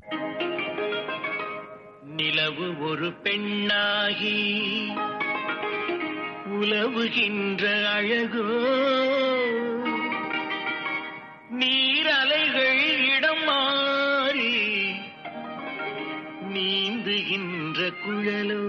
நிலவு ஒரு பெண்ணாகி உலவுகின்ற அழகோ நீரலைகள் இடம் மாறி நீந்துகின்ற குழலோ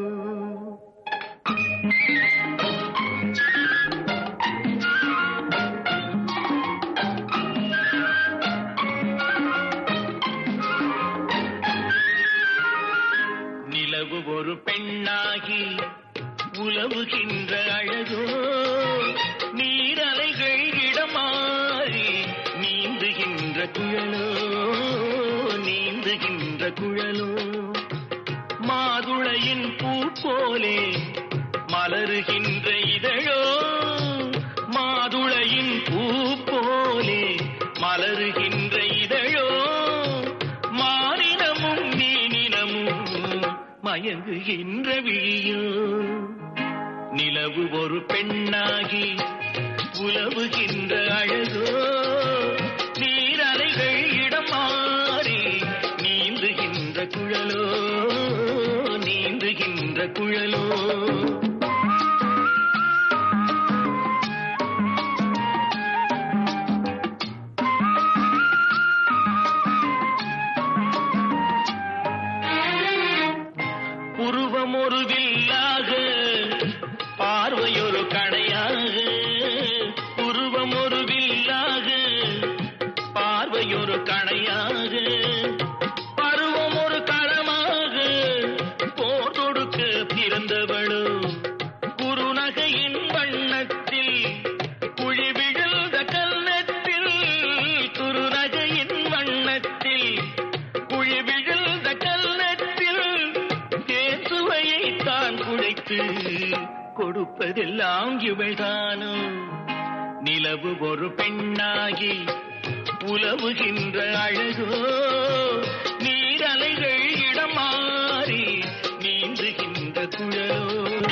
நிலவு ஒரு பெண்ணாகி உலவுகின்ற அழகோ நீரலைகள் இடமாறி நீந்துகின்ற குழலோ நீந்துகின்ற குழலோ மாதுளையின் பூ போலே மலருகின்ற இதழோ மாதுளையின் பூ போலே மலருகின்ற இதழோ மானினமும் மீனினமும் மயங்குகின்ற விழியோ நிலவு ஒரு பெண்ணாகி உலவுகின்ற அழகோ நீரலைகள் இடம் மாறி நீந்துகின்ற குழலோ நீந்துகின்ற குழலோ உருவம் ஒரு வில்லாக பார்வையொரு கணையாக உருவம் ஒரு வில்லாக பார்வையொரு கணையாக பருவம் ஒரு களமாக போர் தொடுக்க பிறந்தவளோ குறுநகையின் வண்ணத்தில் குழி விழுந்த கன்னத்தில் குறுநகையின் வண்ணத்தில் குழி விழுந்த கல்லத்தில் தேசுவையை தான் குழைத்து கொடுப்பதெல்லாம் இவள்தானோ நிலவு ஒரு பெண்ணாகி உலவுகின்ற அழகோ நீரலைகள் இடம் மாறி நீந்துகின்ற குழலோ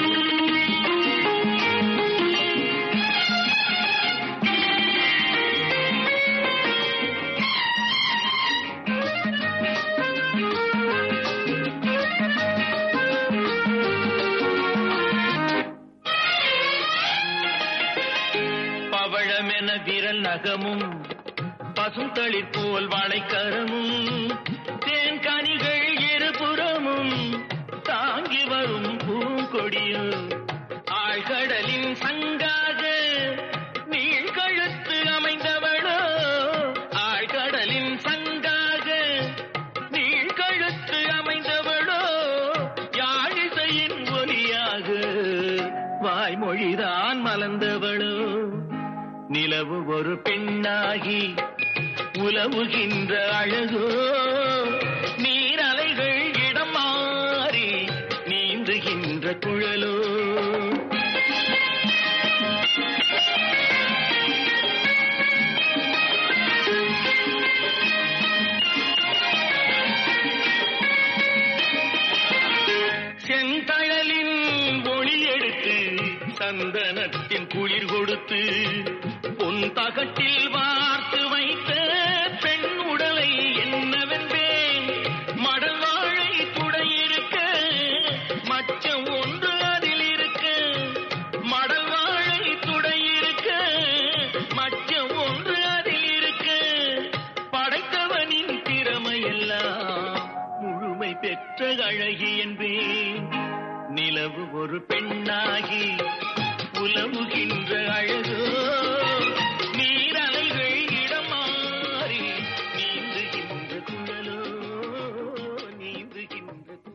பவழமென விரல் நகமும் பசுந்தளிர் போல் வாழைக்கரமும் தேன்கனிகள் இருபுறமும் தாங்கி வரும் பூங்கொடியோ ஆழ்கடலின் சங்காக நீழ்கழுத்து அமைந்தவளோ ஆழ்கடலின் சங்காக நீழ்கழுத்து அமைந்தவளோ யாழிசையின் ஒலியாக வாய்மொழிதான் மலர்ந்தவளோ நிலவு ஒரு பெண்ணாகி உலவுகின்ற அழகோ நீரலைகள் இடம் மாறி நீந்துகின்ற குழலோ செந்தழலின் ஒளி எடுத்து சந்தனத்தின் குளிர் கொடுத்து பொன் தகட்டில் வார்த்து வைத்த பெண் உடலை என்னவென்பேன் மடல் வாழை துடையிருக்க மச்சம் ஒன்று அதில் இருக்க மடல் வாழை துடையிருக்க மச்சம் ஒன்று அதில் இருக்க படைத்தவனின் திறமையெல்லாம் முழுமை பெற்ற அழகி என்பேன் நிலவு ஒரு பெண்ணாகி உலவுகின்ற அழகு